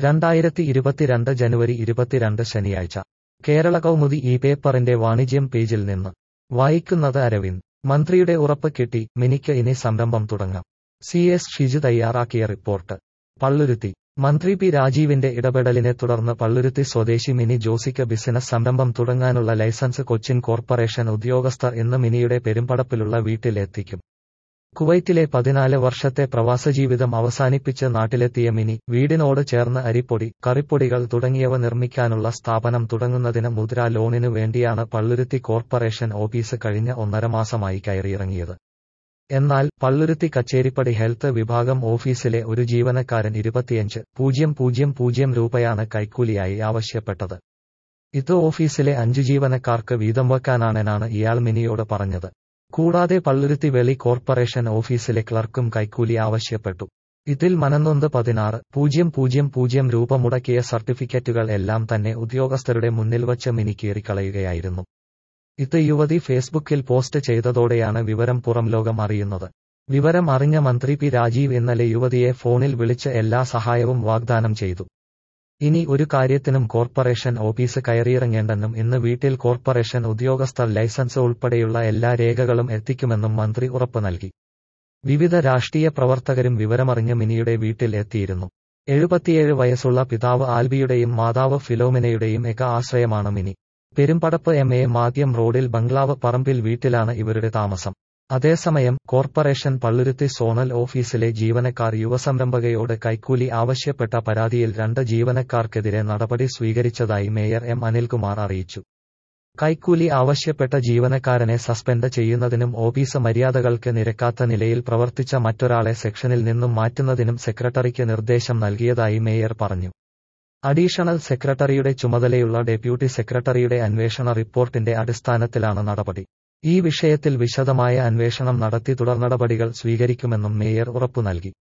രണ്ടായിരത്തി ഇരുപത്തിരണ്ട് ജനുവരി ഇരുപത്തിരണ്ട് ശനിയാഴ്ച കേരള കൗമുദി ഈ പേപ്പറിന്റെ വാണിജ്യം പേജിൽ നിന്ന് വായിക്കുന്നത് അരവിന്ദ് മന്ത്രിയുടെ ഉറപ്പ് കിട്ടി മിനിക്ക് ഇനി സംരംഭം തുടങ്ങാം സി എസ് ഷിജു തയ്യാറാക്കിയ റിപ്പോർട്ട് പള്ളുരുത്തി മന്ത്രി പി രാജീവിന്റെ ഇടപെടലിനെ തുടർന്ന് പള്ളുരുത്തി സ്വദേശി മിനി ജോസിക്ക് ബിസിനസ് സംരംഭം തുടങ്ങാനുള്ള ലൈസൻസ് കൊച്ചിൻ കോർപ്പറേഷൻ ഉദ്യോഗസ്ഥർ ഇന്ന് മിനിയുടെ പെരുമ്പടപ്പിലുള്ള വീട്ടിൽ എത്തിക്കും കുവൈറ്റിലെ പതിനാല് വർഷത്തെ പ്രവാസജീവിതം അവസാനിപ്പിച്ച് നാട്ടിലെത്തിയ മിനി വീടിനോട് ചേർന്ന് അരിപ്പൊടി കറിപ്പൊടികൾ തുടങ്ങിയവ നിർമ്മിക്കാനുള്ള സ്ഥാപനം തുടങ്ങുന്നതിന് മുദ്രാ ലോണിനു വേണ്ടിയാണ് പള്ളുരുത്തി കോർപ്പറേഷൻ ഓഫീസ് കഴിഞ്ഞ ഒന്നര മാസമായി കയറിയിറങ്ങിയത് എന്നാൽ പള്ളുരുത്തി കച്ചേരിപ്പടി ഹെൽത്ത് വിഭാഗം ഓഫീസിലെ ഒരു ജീവനക്കാരൻ ഇരുപത്തിയഞ്ച് പൂജ്യം പൂജ്യം പൂജ്യം രൂപയാണ് കൈക്കൂലിയായി ആവശ്യപ്പെട്ടത് ഇത് ഓഫീസിലെ അഞ്ചു ജീവനക്കാർക്ക് വീതം വെക്കാനാണെന്നാണ് ഇയാൾ മിനിയോട് പറഞ്ഞത് കൂടാതെ പള്ളുരുത്തി വെളി കോർപ്പറേഷൻ ഓഫീസിലെ ക്ലർക്കും കൈക്കൂലി ആവശ്യപ്പെട്ടു ഇതിൽ മനന്നൊന്ത് പതിനാറ് പൂജ്യം പൂജ്യം പൂജ്യം രൂപ മുടക്കിയ സർട്ടിഫിക്കറ്റുകൾ എല്ലാം തന്നെ ഉദ്യോഗസ്ഥരുടെ മുന്നിൽ വച്ച് മിനി കീറിക്കളയുകയായിരുന്നു ഇത് യുവതി ഫേസ്ബുക്കിൽ പോസ്റ്റ് ചെയ്തതോടെയാണ് വിവരം പുറം ലോകം അറിയുന്നത് വിവരം അറിഞ്ഞ മന്ത്രി പി രാജീവ് ഇന്നലെ യുവതിയെ ഫോണിൽ വിളിച്ച് എല്ലാ സഹായവും വാഗ്ദാനം ചെയ്തു ഇനി ഒരു കാര്യത്തിനും കോർപ്പറേഷൻ ഓഫീസ് കയറിയിറങ്ങേണ്ടെന്നും ഇന്ന് വീട്ടിൽ കോർപ്പറേഷൻ ഉദ്യോഗസ്ഥർ ലൈസൻസ് ഉൾപ്പെടെയുള്ള എല്ലാ രേഖകളും എത്തിക്കുമെന്നും മന്ത്രി ഉറപ്പ് നൽകി വിവിധ രാഷ്ട്രീയ പ്രവർത്തകരും വിവരമറിഞ്ഞ് മിനിയുടെ വീട്ടിൽ എത്തിയിരുന്നു എഴുപത്തിയേഴ് വയസ്സുള്ള പിതാവ് ആൽബിയുടെയും മാതാവ് ഫിലോമിനയുടെയും ഏക ആശ്രയമാണ് മിനി പെരുമ്പടപ്പ് എം എ മാദ്യം റോഡിൽ ബംഗ്ലാവ് പറമ്പിൽ വീട്ടിലാണ് ഇവരുടെ താമസം അതേസമയം കോർപ്പറേഷൻ പള്ളുരുത്തി സോണൽ ഓഫീസിലെ ജീവനക്കാർ യുവസംരംഭകയോട് കൈക്കൂലി ആവശ്യപ്പെട്ട പരാതിയിൽ രണ്ട് ജീവനക്കാർക്കെതിരെ നടപടി സ്വീകരിച്ചതായി മേയർ എം അനിൽകുമാർ അറിയിച്ചു കൈക്കൂലി ആവശ്യപ്പെട്ട ജീവനക്കാരനെ സസ്പെൻഡ് ചെയ്യുന്നതിനും ഓഫീസ് മര്യാദകൾക്ക് നിരക്കാത്ത നിലയിൽ പ്രവർത്തിച്ച മറ്റൊരാളെ സെക്ഷനിൽ നിന്നും മാറ്റുന്നതിനും സെക്രട്ടറിക്ക് നിർദ്ദേശം നൽകിയതായി മേയർ പറഞ്ഞു അഡീഷണൽ സെക്രട്ടറിയുടെ ചുമതലയുള്ള ഡെപ്യൂട്ടി സെക്രട്ടറിയുടെ അന്വേഷണ റിപ്പോർട്ടിന്റെ അടിസ്ഥാനത്തിലാണ് നടപടി ഈ വിഷയത്തിൽ വിശദമായ അന്വേഷണം നടത്തി തുടർനടപടികൾ സ്വീകരിക്കുമെന്നും മേയർ ഉറപ്പു നൽകി